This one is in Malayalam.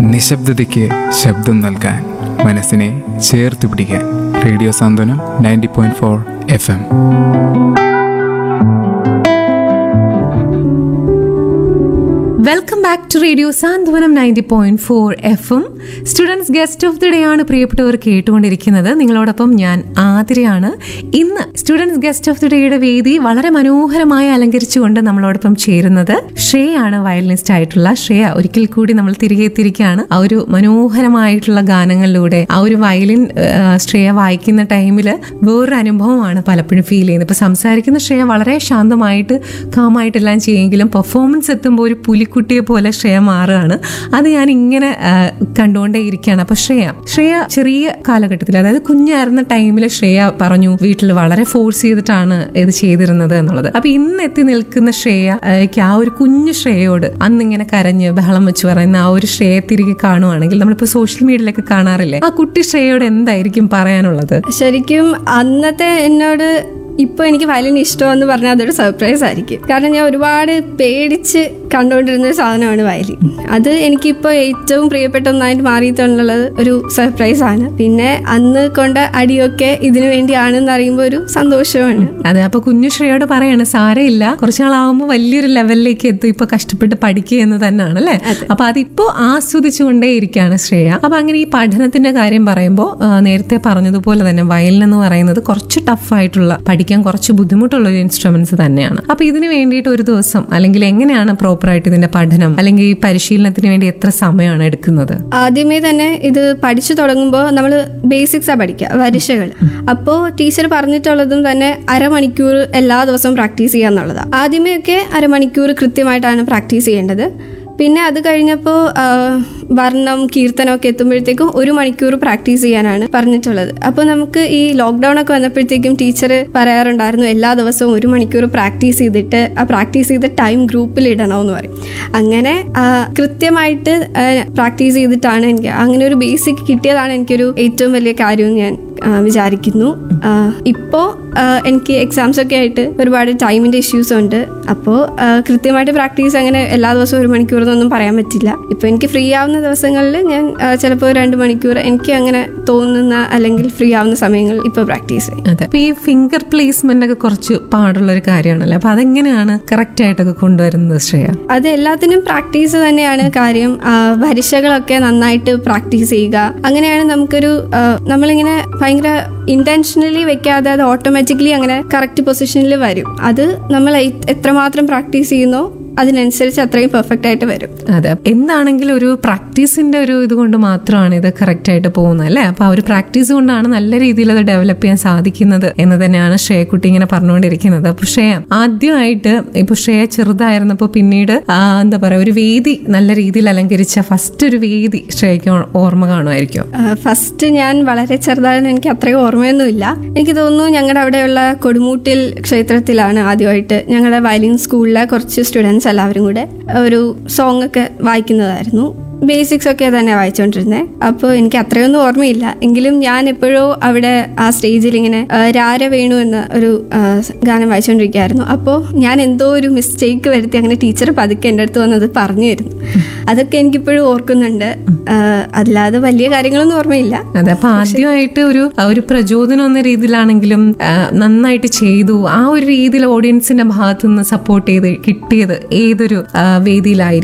നിശബ്ദതയ്ക്ക് ശബ്ദം നൽകാൻ മനസ്സിനെ ചേർത്ത് പിടിക്കാൻ radio Santhwanam ninety point four F M welcome back to radio Santhwanam ninety point four F M students guest of the day ആണ് പ്രിയപ്പെട്ടവർ കേട്ടുകൊണ്ടിരിക്കുന്നത് നിങ്ങളോടൊപ്പം ഞാൻ ആതിരയാണ് ഇന്ന് സ്റ്റുഡൻസ് ഗസ്റ്റ് ഓഫ് ദി ഡേയുടെ വേദി വളരെ മനോഹരമായി അലങ്കരിച്ചുകൊണ്ട് നമ്മളോടൊപ്പം ചേരുന്നത് ശ്രേയാണ് വയലിനിസ്റ്റ് ആയിട്ടുള്ള ശ്രേയ ഒരിക്കൽ കൂടി നമ്മൾ തിരികെ എത്തിയിരിക്കുകയാണ് ആ ഒരു മനോഹരമായിട്ടുള്ള ഗാനങ്ങളിലൂടെ ആ ഒരു വയലിൻ ആ, ശ്രേയ വായിക്കുന്ന ടൈമിൽ വേറൊരു അനുഭവമാണ് പലപ്പോഴും ഫീൽ ചെയ്യുന്നത് ഇപ്പൊ സംസാരിക്കുന്ന ശ്രേയ വളരെ ശാന്തമായിട്ട് കാമായിട്ടെല്ലാം ചെയ്യുമെങ്കിലും പെർഫോമൻസ് എത്തുമ്പോൾ ഒരു പുലിക്കുട്ടിയെ പോലെ ശ്രേയ മാറുകയാണ് അത് ഞാൻ ഇങ്ങനെ ആ, കണ്ടുകൊണ്ടേ ഇരിക്കുകയാണ് അപ്പൊ ശ്രേയ ശ്രേയ ചെറിയ കാലഘട്ടത്തിൽ അതായത് കുഞ്ഞായിരുന്ന ടൈമിൽ ശ്രേയ പറഞ്ഞു വീട്ടിൽ വളരെ ഫോഴ്സ് ചെയ്തിട്ടാണ് ഇത് ചെയ്തിരുന്നത് എന്നുള്ളത് അപ്പൊ ഇന്ന് എത്തി നിൽക്കുന്ന ശ്രേയ ആ, ക്ക് ആ ഒരു കുഞ്ഞു ശ്രേയോട് അന്ന് ഇങ്ങനെ കരഞ്ഞ് ബഹളം വെച്ച് പറയുന്ന ആ ഒരു ശ്രേയ തിരികെ കാണുവാണെങ്കിൽ നമ്മളിപ്പോ സോഷ്യൽ മീഡിയയിലൊക്കെ കാണാറില്ലേ ആ കുട്ടി ശ്രേയോട് എന്തായിരിക്കും പറയാനുള്ളത് ശരിക്കും അന്നത്തെ എന്നോട് ഇപ്പൊ എനിക്ക് വയലിൻ ഇഷ്ടമെന്ന് പറഞ്ഞാൽ അതൊരു സർപ്രൈസ് ആയിരിക്കും കാരണം ഞാൻ ഒരുപാട് പേടിച്ച് കണ്ടുകൊണ്ടിരുന്ന ഒരു സാധനമാണ് വയലിൻ അത് എനിക്കിപ്പോൾ ഏറ്റവും പ്രിയപ്പെട്ട ഒന്നായിട്ട് മാറിയിട്ടുള്ളത് ഒരു സർപ്രൈസ് ആണ് പിന്നെ അന്ന് കൊണ്ട അടിയൊക്കെ ഇതിനു വേണ്ടിയാണെന്ന് അറിയുമ്പോൾ ഒരു സന്തോഷമാണ് അതെ അപ്പൊ കുഞ്ഞു ശ്രേയോട് പറയാണ് സാരമില്ല കുറച്ചു നാളാവുമ്പോൾ വലിയൊരു ലെവലിലേക്ക് എത്തും ഇപ്പൊ കഷ്ടപ്പെട്ട് പഠിക്കുക എന്ന് തന്നെയാണ് അല്ലെ അപ്പൊ അതിപ്പോ ആസ്വദിച്ചുകൊണ്ടേ ഇരിക്കുകയാണ് ശ്രേയ അപ്പൊ അങ്ങനെ ഈ പഠനത്തിന്റെ കാര്യം പറയുമ്പോൾ നേരത്തെ പറഞ്ഞതുപോലെ തന്നെ വയലിൻ എന്ന് പറയുന്നത് കുറച്ച് ടഫ് ആയിട്ടുള്ള പഠിക്കാൻ കുറച്ച് ബുദ്ധിമുട്ടുള്ള ഒരു ഇൻസ്ട്രുമെന്റ്സ് തന്നെയാണ് അപ്പൊ ഇതിന് വേണ്ടിയിട്ട് ഒരു ദിവസം അല്ലെങ്കിൽ എങ്ങനെയാണ് പ്രോപ്പർ ആയിട്ട് ഇതിന്റെ പഠനം അല്ലെങ്കിൽ ഈ പരിശീലനത്തിന് വേണ്ടി എത്ര സമയമാണ് എടുക്കുന്നത് ആദ്യമേ തന്നെ ഇത് പഠിച്ചു തുടങ്ങുമ്പോൾ നമ്മൾ ബേസിക്സാണ് പഠിക്കുക വരിശകൾ അപ്പോൾ ടീച്ചർ പറഞ്ഞിട്ടുള്ളതും തന്നെ അരമണിക്കൂർ എല്ലാ ദിവസവും പ്രാക്ടീസ് ചെയ്യുക എന്നുള്ളതാണ് ആദ്യമേ ഒക്കെ അരമണിക്കൂർ കൃത്യമായിട്ടാണ് പ്രാക്ടീസ് ചെയ്യേണ്ടത് പിന്നെ അത് കഴിഞ്ഞപ്പോൾ വർണ്ണം കീർത്തനമൊക്കെ എത്തുമ്പോഴത്തേക്കും ഒരു മണിക്കൂർ പ്രാക്ടീസ് ചെയ്യാനാണ് പറഞ്ഞിട്ടുള്ളത് അപ്പോൾ നമുക്ക് ഈ ലോക്ക്ഡൗൺ ഒക്കെ വന്നപ്പോഴത്തേക്കും ടീച്ചർ പറയാറുണ്ടായിരുന്നു എല്ലാ ദിവസവും ഒരു മണിക്കൂർ പ്രാക്ടീസ് ചെയ്തിട്ട് ആ പ്രാക്ടീസ് ചെയ്ത ടൈം ഗ്രൂപ്പിൽ ഇടണമെന്ന് പറയും അങ്ങനെ ആ, കൃത്യമായിട്ട് പ്രാക്ടീസ് ചെയ്തിട്ടാണ് എനിക്ക് അങ്ങനെ ഒരു ബേസിക് കിട്ടിയതാണ് എനിക്കൊരു ഏറ്റവും വലിയ കാര്യം ഞാൻ ആ, വിചാരിക്കുന്നു ഇപ്പോൾ എനിക്ക് എക്സാംസ് ഒക്കെ ആയിട്ട് ഒരുപാട് ടൈമിന്റെ ഇഷ്യൂസ് ഉണ്ട് അപ്പോൾ കൃത്യമായിട്ട് പ്രാക്ടീസ് അങ്ങനെ എല്ലാ ദിവസവും ഒരു മണിക്കൂർ എന്നൊന്നും പറയാൻ പറ്റില്ല ഇപ്പോൾ എനിക്ക് ഫ്രീ ആവുന്ന ദിവസങ്ങളിൽ ഞാൻ ചിലപ്പോൾ രണ്ട് മണിക്കൂർ എനിക്ക് അങ്ങനെ തോന്നുന്ന അല്ലെങ്കിൽ ഫ്രീ ആവുന്ന സമയങ്ങളിൽ ഇപ്പോൾ പ്രാക്ടീസ് ചെയ്യും അതെ അപ്പൊ ഈ ഫിംഗർ പ്ലേസ്മെന്റ് ഒക്കെ കുറച്ച് പാടുള്ള ഒരു കാര്യമാണല്ലോ അപ്പൊ അതെങ്ങനെയാണ് കറക്റ്റ് ആയിട്ടൊക്കെ കൊണ്ടുവരുന്നത് ശ്രേയ അത് എല്ലാത്തിനും പ്രാക്ടീസ് തന്നെയാണ് കാര്യം ആ, വരിശകളൊക്കെ നന്നായിട്ട് പ്രാക്ടീസ് ചെയ്യുക അങ്ങനെയാണ് നമുക്കൊരു ആ, നമ്മളിങ്ങനെ ഭയങ്കര ഇന്റൻഷനലി വെക്കാതെ അത് ഓട്ടോമാറ്റിക്കലി അങ്ങനെ കറക്റ്റ് പൊസിഷനിൽ വരും അത് നമ്മൾ എ- എത്രമാത്രം പ്രാക്ടീസ് ചെയ്യുന്നോ അതിനനുസരിച്ച് അത്രയും പെർഫെക്റ്റ് ആയിട്ട് വരും അതെ എന്താണെങ്കിലും ഒരു പ്രാക്ടീസിന്റെ ഒരു ഇത് കൊണ്ട് മാത്രമാണ് ഇത് കറക്റ്റ് ആയിട്ട് പോകുന്നത് അല്ലേ അപ്പൊ ആ ഒരു പ്രാക്ടീസ് കൊണ്ടാണ് നല്ല രീതിയിൽ അത് ഡെവലപ്പ് ചെയ്യാൻ സാധിക്കുന്നത് എന്ന് തന്നെയാണ് ശ്രേയക്കുട്ടി ഇങ്ങനെ പറഞ്ഞുകൊണ്ടിരിക്കുന്നത് അപ്പൊ ശ്രേയ ആദ്യമായിട്ട് ഇപ്പൊ ശ്രേയ ചെറുതായിരുന്നപ്പോ പിന്നീട് ആ, എന്താ പറയാ ഒരു വേദി നല്ല രീതിയിൽ അലങ്കരിച്ച ഫസ്റ്റ് ഒരു വേദി ശ്രേയക്ക് ഓ- ഓർമ്മ കാണുമായിരിക്കും ഫസ്റ്റ് ഞാൻ വളരെ ചെറുതായിരുന്നു എനിക്ക് അത്രയും ഓർമ്മയൊന്നുമില്ല എനിക്ക് തോന്നുന്നു ഞങ്ങളുടെ അവിടെയുള്ള കൊടുമൂട്ടിൽ ക്ഷേത്രത്തിലാണ് ആദ്യമായിട്ട് ഞങ്ങളുടെ വയലിൻ സ്കൂളിലെ കുറച്ച് സ്റ്റുഡൻസ് എല്ലാവരും കൂടെ ഒരു സോങ് ഒക്കെ വായിക്കുന്നതായിരുന്നു ബേസിക്സ് ഒക്കെ തന്നെ വായിച്ചുകൊണ്ടിരുന്നത് അപ്പോൾ എനിക്ക് അത്രയൊന്നും ഓർമ്മയില്ല എങ്കിലും ഞാൻ എപ്പോഴോ അവിടെ ആ സ്റ്റേജിൽ ഇങ്ങനെ ആ, രാര വേണു എന്ന ഒരു ആ, ഗാനം വായിച്ചുകൊണ്ടിരിക്കുകയായിരുന്നു അപ്പോൾ ഞാൻ എന്തോ ഒരു മിസ്റ്റേക്ക് വരുത്തി അങ്ങനെ ടീച്ചർ പതുക്കെ എൻ്റെ അടുത്ത് വന്നത് പറഞ്ഞു തരുന്നു അതൊക്കെ എനിക്കിപ്പോഴും ഓർക്കുന്നുണ്ട് ആ, അല്ലാതെ വലിയ കാര്യങ്ങളൊന്നും ഓർമ്മയില്ല അതെ അപ്പൊ ആദ്യമായിട്ട് ഒരു ഒരു പ്രചോദനം എന്ന രീതിയിലാണെങ്കിലും ആ, നന്നായിട്ട് ചെയ്തു ആ ഒരു രീതിയിൽ ഓഡിയൻസിന്റെ ഭാഗത്തു നിന്ന് സപ്പോർട്ട് ചെയ്ത് കിട്ടിയത് ഏതൊരു ആ, വേദിയിലായിരിക്കും